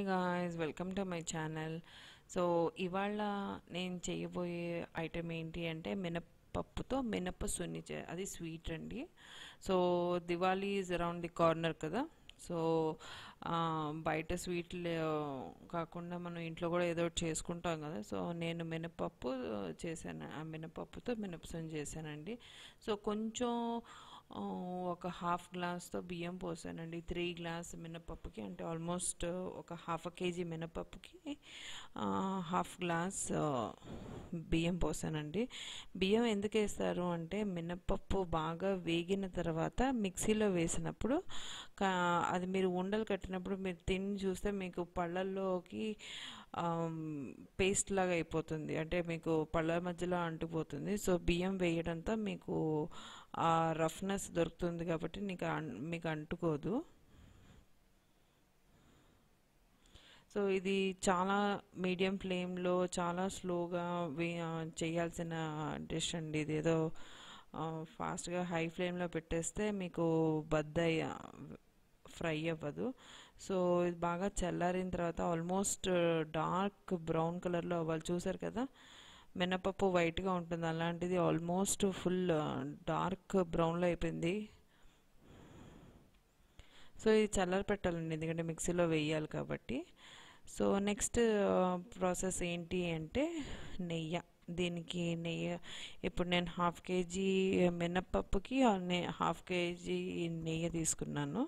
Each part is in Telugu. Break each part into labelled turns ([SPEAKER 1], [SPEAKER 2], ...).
[SPEAKER 1] guys welcome to my channel so ఇవాళ నేను చేయబోయే ఐటెం ఏంటి అంటే మినపప్పుతో మినప సున్ని చే అది స్వీట్ అండి so Diwali is around the corner కదా సో ఆ, బయట స్వీట్లు కాకుండా మనం ఇంట్లో కూడా ఏదో ఒకటి చేసుకుంటాం కదా సో నేను మినపప్పు చేశాను ఆ మినపప్పుతో మినపసున్ని చేశానండి సో కొంచెం ఆ, ఒక హాఫ్ గ్లాస్తో బియ్యం పోసానండి త్రీ గ్లాస్ మినపప్పుకి అంటే ఆల్మోస్ట్ ఒక హాఫ్ కేజీ మినపప్పుకి ఆ, హాఫ్ గ్లాస్ ఆ, బియ్యం పోసానండి బియ్యం ఎందుకు వేస్తారు అంటే మినపప్పు బాగా వేగిన తర్వాత మిక్సీలో వేసినప్పుడు కా అది మీరు ఉండలు కట్టినప్పుడు మీరు తిని చూస్తే మీకు పళ్ళల్లోకి పేస్ట్ లాగా అయిపోతుంది అంటే మీకు పళ్ళ మధ్యలో అంటుపోతుంది సో బియ్యం వేయడంతో మీకు ఆ రఫ్నెస్ దొరుకుతుంది కాబట్టి నీకు అన్- మీకు అంటుకోదు సో ఇది చాలా మీడియం ఫ్లేమ్లో చాలా స్లోగా వే ఆ, చేయాల్సిన డిష్ అండి ఇది ఏదో ఫాస్ట్గా హై ఫ్లేమ్లో పెట్టేస్తే మీకు బద్దయ్య ఫ్రై అవ్వదు సో ఇది బాగా చల్లారిన తర్వాత ఆల్మోస్ట్ డార్క్ బ్రౌన్ కలర్లో అవ్వాలి చూసారు కదా మినపప్పు వైట్గా ఉంటుంది అలాంటిది ఆల్మోస్ట్ ఫుల్ డార్క్ బ్రౌన్లో అయిపోయింది సో ఇది చల్లారి పెట్టాలండి ఎందుకంటే మిక్సీలో వేయాలి కాబట్టి సో నెక్స్ట్ ప్రాసెస్ ఏంటి అంటే నెయ్యి దీనికి నెయ్యి ఇప్పుడు నేను హాఫ్ కేజీ మినపప్పుకి హాఫ్ కేజీ నెయ్యి తీసుకున్నాను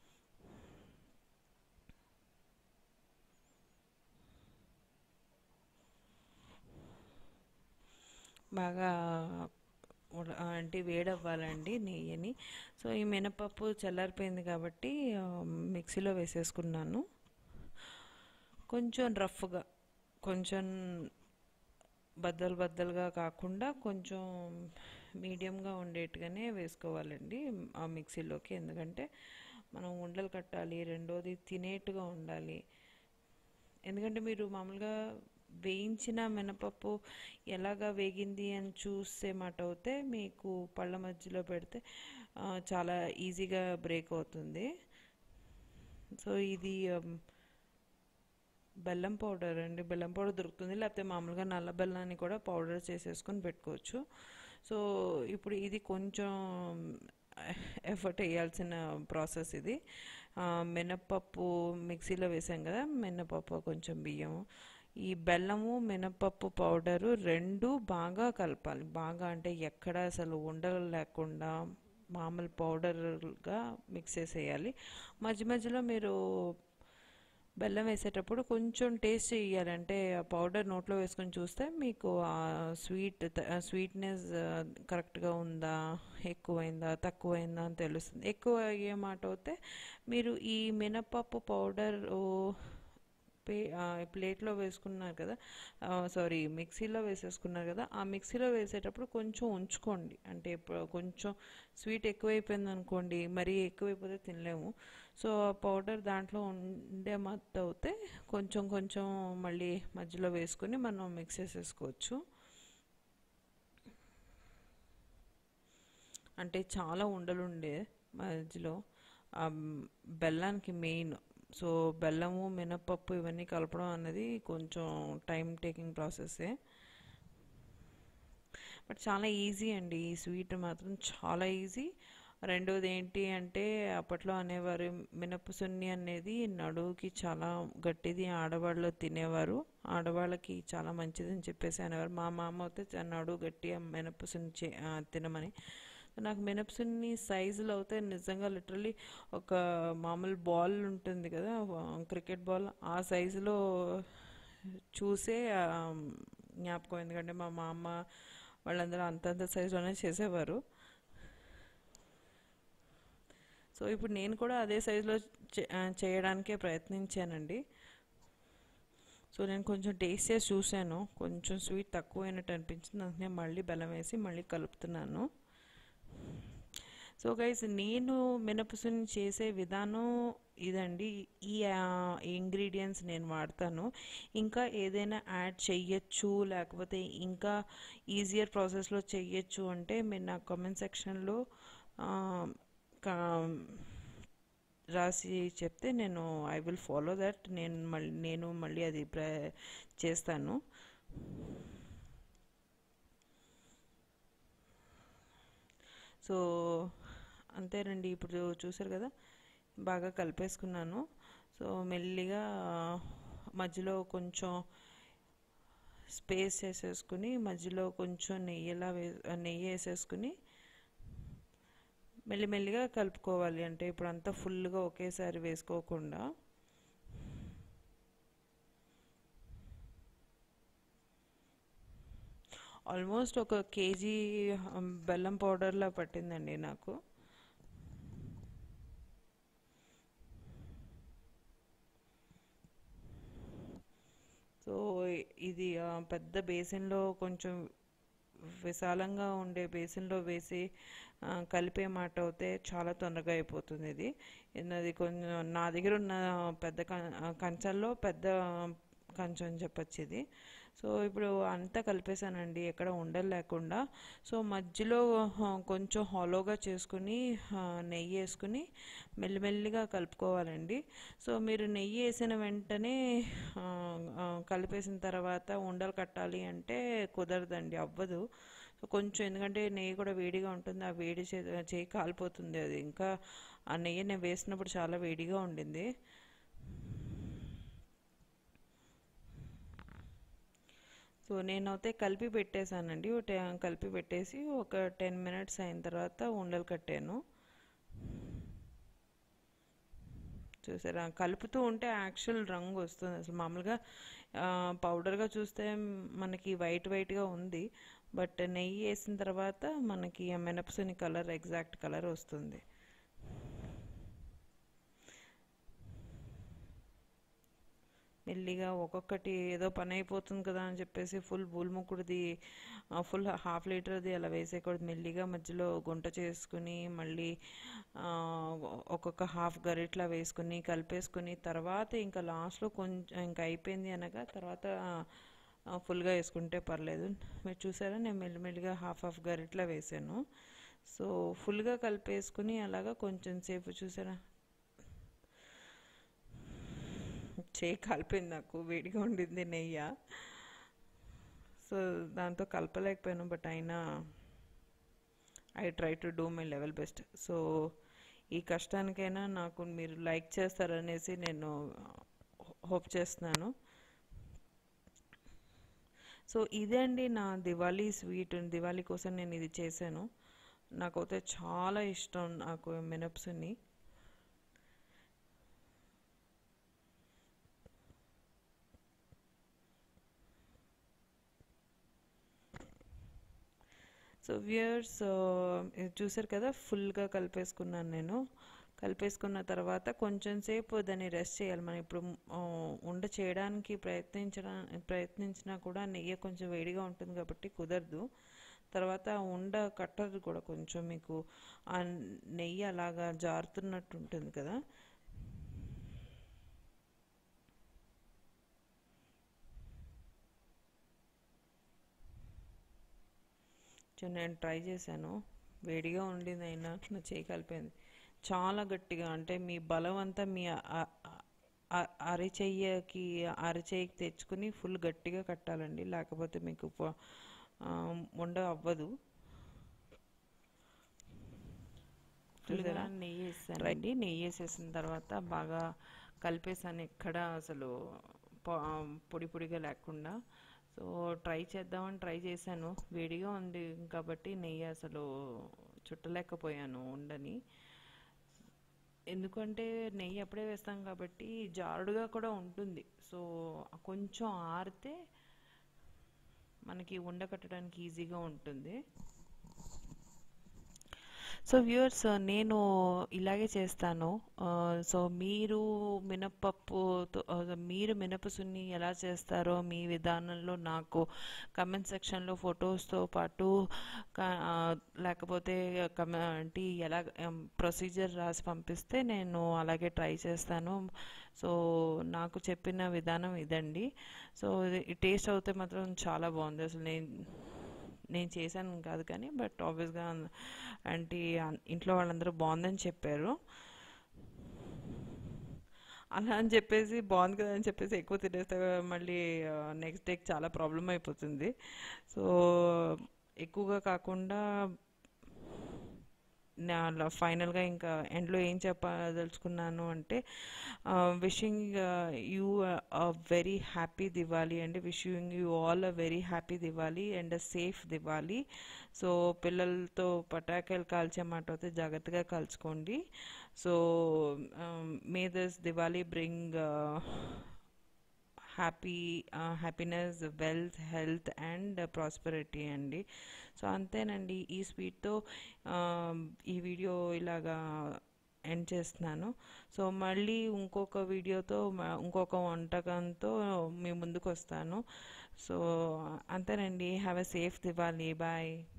[SPEAKER 1] బాగా ఉడ- అంటే వేడవ్వాలండి నెయ్యిని సో ఈ మినపప్పు చల్లారిపోయింది కాబట్టి ఆ, మిక్సీలో వేసేసుకున్నాను కొంచెం రఫ్గా కొంచెం బద్దలు బద్దలుగా కాకుండా కొంచెం మీడియంగా ఉండేట్టుగానే వేసుకోవాలండి ఆ మిక్సీలోకి ఎందుకంటే మనం ఉండలు కట్టాలి రెండోది తినేట్టుగా ఉండాలి ఎందుకంటే మీరు మామూలుగా వేయించిన మినపప్పు ఎలాగా వేగింది అని చూసే మాట అవుతే మీకు పళ్ళ మధ్యలో పెడితే ఆ, చాలా ఈజీగా బ్రేక్ అవుతుంది సో ఇది um, బెల్లం పౌడర్ అండి బెల్లం పౌడర్ దొరుకుతుంది లేకపోతే మామూలుగా నల్ల బెల్లాన్ని కూడా పౌడర్ చేసేసుకొని పెట్టుకోవచ్చు సో ఇప్పుడు ఇది కొంచెం ఎఫర్ట్ వేయాల్సిన ప్రాసెస్ ఇది ఆ, మినప్పప్పు మిక్సీలో వేసాం కదా మినపప్పు కొంచెం బియ్యం ఈ బెల్లము మినపప్పు పౌడరు రెండు బాగా కలపాలి బాగా అంటే ఎక్కడ అసలు ఉండలు లేకుండా మామూలు పౌడర్గా మిక్స్ చేసేయాలి మధ్య మధ్యలో మీరు బెల్లం వేసేటప్పుడు కొంచెం టేస్ట్ చేయాలంటే ఆ పౌడర్ నోట్లో వేసుకొని చూస్తే మీకు ఆ స్వీట్ స్వీట్నెస్ కరెక్ట్గా ఉందా ఎక్కువైందా తక్కువైందా అని తెలుస్తుంది ఎక్కువ అయ్యే మాట అయితే మీరు ఈ మినపప్పు పౌడర్ పే ప్లేట్లో వేసుకున్నారు కదా సారీ మిక్సీలో వేసేసుకున్నారు కదా ఆ మిక్సీలో వేసేటప్పుడు కొంచెం ఉంచుకోండి అంటే ఇప్పుడు కొంచెం స్వీట్ ఎక్కువైపోయింది అనుకోండి మరీ ఎక్కువైపోతే తినలేము సో ఆ పౌడర్ దాంట్లో ఉండే మత్తు అవుతే కొంచెం కొంచెం మళ్ళీ మధ్యలో వేసుకొని మనం మిక్స్ చేసేసుకోవచ్చు అంటే చాలా ఉండలు ఉండే మధ్యలో ఆ బెల్లానికి మెయిన్ సో బెల్లము మినపప్పు ఇవన్నీ కలపడం అనేది కొంచెం టైం టేకింగ్ ప్రాసెస్సే బట్ చాలా ఈజీ అండి ఈ స్వీట్ మాత్రం చాలా ఈజీ రెండోది ఏంటి అంటే అప్పట్లో అనేవారు మినప సున్ని అనేది నడువుకి చాలా గట్టిది ఆడవాళ్ళు తినేవారు ఆడవాళ్ళకి చాలా మంచిది అని చెప్పేసి అనేవారు మా మామ అయితే చ- నడువు గట్టి మినప సున్ని చే- ఆ, తినమని నాకు మినపసున్ని సైజులో అయితే నిజంగా లిటరలీ ఒక మామూలు బాల్ ఉంటుంది కదా క్రికెట్ బాల్ ఆ సైజులో చూసే ఆ, జ్ఞాపకం ఎందుకంటే మా మామ వాళ్ళందరూ అంతంత సైజులోనే చేసేవారు సో ఇప్పుడు నేను కూడా అదే సైజులో చే- ఆ, చేయడానికే ప్రయత్నించానండి సో నేను కొంచెం టేస్ట్ చేసి చూశాను కొంచెం స్వీట్ తక్కువైనట్టు అనిపించింది అందుకనే మళ్ళీ బెల్లం వేసి మళ్ళీ కలుపుతున్నాను సో గైస్ నేను మినపసుని చేసే విధానం ఇదండి ఈ ఇంగ్రీడియంట్స్ నేను వాడతాను ఇంకా ఏదైనా యాడ్ చెయ్యొచ్చు లేకపోతే ఇంకా ఈజియర్ ప్రాసెస్లో చెయ్యొచ్చు అంటే మీరు నా కామెంట్ సెక్షన్లో రాసి చెప్తే నేను ఐ విల్ ఫాలో దట్ నేను మళ్ళీ నేను మళ్ళీ అది ప్ర చేస్తాను సో అంతేనండి ఇప్పుడు చూసారు కదా బాగా కలిపేసుకున్నాను సో మెల్లిగా మధ్యలో కొంచెం స్పేస్ వేసేసుకుని మధ్యలో కొంచెం నెయ్యిలా వే నెయ్యి వేసేసుకుని మెల్లిమెల్లిగా కలుపుకోవాలి అంటే ఇప్పుడు అంతా ఫుల్గా ఒకేసారి వేసుకోకుండా ఆల్మోస్ట్ ఒక కేజీ బెల్లం పౌడర్లా పట్టిందండి నాకు సో ఇది ఆ, పెద్ద బేసిన్లో కొంచెం విశాలంగా ఉండే బేసిన్లో వేసి ఆ, కలిపే మాట అయితే చాలా తొందరగా అయిపోతుంది ఇది ఇది కొంచెం నా దగ్గర ఉన్న పెద్ద కం- ఆ, కంచాల్లో పెద్ద కంచం అని చెప్పొచ్చు ఇది సో ఇప్పుడు అంతా కలిపేసానండి ఎక్కడ ఉండలు లేకుండా సో మధ్యలో ఆ, కొంచెం హాలోగా చేసుకుని ఆ, నెయ్యి వేసుకుని మెల్లిమెల్లిగా కలుపుకోవాలండి సో మీరు నెయ్యి వేసిన వెంటనే ఆ, ఆ, కలిపేసిన తర్వాత ఉండలు కట్టాలి అంటే కుదరదండి అవ్వదు సో కొంచెం ఎందుకంటే నెయ్యి కూడా వేడిగా ఉంటుంది ఆ వేడి చే చేయి కాలిపోతుంది అది ఇంకా ఆ నెయ్యి నేను వేసినప్పుడు చాలా వేడిగా ఉండింది సో నేనైతే కలిపి పెట్టేశానండి ఒక టె- కలిపి పెట్టేసి ఒక టెన్ మినిట్స్ అయిన తర్వాత ఉండలు కట్టాను చూసారా కలుపుతూ ఉంటే యాక్చువల్ రంగు వస్తుంది అసలు మామూలుగా ఆ, పౌడర్గా చూస్తే మనకి వైట్ వైట్గా ఉంది బట్ నెయ్యి వేసిన తర్వాత మనకి ఆ మినపసుని కలర్ ఎగ్జాక్ట్ కలర్ వస్తుంది మెల్లిగా ఒక్కొక్కటి ఏదో పని అయిపోతుంది కదా అని చెప్పేసి ఫుల్ బూల్ముక్కుడిది ఫుల్ హాఫ్ లీటర్ది అలా వేసేయకూడదు మెల్లిగా మధ్యలో గుంట చేసుకుని మళ్ళీ ఆ, ఒక్కొక్క హాఫ్ గరిట్లా వేసుకుని కలిపేసుకుని తర్వాత ఇంకా లాస్ట్లో కొంచెం ఇంకా అయిపోయింది అనగా తర్వాత ఆ, ఫుల్గా వేసుకుంటే పర్లేదు మీరు చూసారా నేను మెల్లిమెల్లిగా హాఫ్ హాఫ్ గరిట్లా వేసాను సో ఫుల్గా కలిపేసుకుని అలాగా కొంచెం సేపు చూసారా చేయి కలిపింది నాకు వేడిగా ఉండింది నెయ్యి సో దాంతో కలపలేకపోయాను బట్ అయినా I try to do my level best so ఈ కష్టానికైనా నాకు మీరు లైక్ చేస్తారనేసి నేను హోప్ చేస్తున్నాను సో ఇదే అండి నా దివాళీ స్వీట్ దివాళీ కోసం నేను ఇది చేశాను నాకైతే చాలా ఇష్టం నాకు మినప్సుని సో వ్యూయర్స్ చూసారు కదా ఫుల్గా కలిపేసుకున్నాను నేను కలిపేసుకున్న తర్వాత కొంచెం సేపు దాన్ని రెస్ట్ చేయాలి మనం ఇప్పుడు ఆ, ఉండ చేయడానికి ప్రయత్నించడా ప్రయత్నించినా కూడా నెయ్యి కొంచెం వేడిగా ఉంటుంది కాబట్టి కుదరదు తర్వాత ఆ ఉండ కట్టదు కూడా కొంచెం మీకు ఆ నెయ్యి అలాగా జారుతున్నట్టు ఉంటుంది కదా సో నేను ట్రై చేశాను వేడిగా ఉండింది అయినా నా చేయి కలిపింది చాలా గట్టిగా అంటే మీ బలం అంతా మీ అ- అ- అ- అరిచెయ్యకి అరిచెయ్యికి తెచ్చుకుని ఫుల్ గట్టిగా కట్టాలండి లేకపోతే మీకు ప- ఆ, ఉండ అవ్వదు చూసారా నెయ్యి వేసానండి నెయ్యి వేసేసిన తర్వాత బాగా కలిపేసాను ఎక్కడ అసలు ప- పొడి పొడిగా లేకుండా సో ట్రై చేద్దామని ట్రై చేశాను వేడిగా ఉంది కాబట్టి నెయ్యి అసలు చుట్టలేకపోయాను ఉండని ఎందుకంటే నెయ్యి అప్పుడే వేస్తాం కాబట్టి జారుడుగా కూడా ఉంటుంది సో కొంచెం ఆరితే మనకి ఉండ కట్టడానికి ఈజీగా ఉంటుంది సో వ్యూవర్స్ నేను ఇలాగే చేస్తాను ఆ, సో మీరు మినప్పప్పు మీరు మినపసున్ని ఎలా చేస్తారో మీ విధానంలో నాకు కమెంట్ సెక్షన్లో ఫొటోస్తో పాటు క- ఆ, లేకపోతే కమెంట్ ఎలా ప్రొసీజర్ రాసి పంపిస్తే నేను అలాగే ట్రై చేస్తాను సో నాకు చెప్పిన విధానం ఇదండి సో ఇది టేస్ట్ అవుతే మాత్రం చాలా బాగుంది అసలు నేను నేను చేశాను కాదు కానీ బట్ ఆబ్వియస్గా ఆంటీ ఇంట్లో వాళ్ళందరూ బాగుందని చెప్పారు అలా అని చెప్పేసి బాగుంది కదా అని చెప్పేసి ఎక్కువ తినేస్తే మళ్ళీ నెక్స్ట్ డేకి చాలా ప్రాబ్లం అయిపోతుంది సో ఎక్కువగా కాకుండా నా ఫైనల్గా ఇంకా ఎండ్లో ఏం చెప్పదలుచుకున్నాను అంటే wishing you a very happy Diwali అండి wishing you all a very happy Diwali and a safe Diwali so పిల్లలతో పటాకాయలు కాల్చే మాట అయితే జాగ్రత్తగా కాల్చుకోండి so may this Diwali bring happy happiness wealth health and prosperity అండి సో అంతేనండి ఈ స్వీట్తో ఈ వీడియో ఇలాగా ఎండ్ చేస్తున్నాను సో మళ్ళీ ఇంకొక వీడియోతో మ- ఇంకొక వంటకంతో మీ ముందుకు వస్తాను సో అంతేనండి have a safe Diwali bye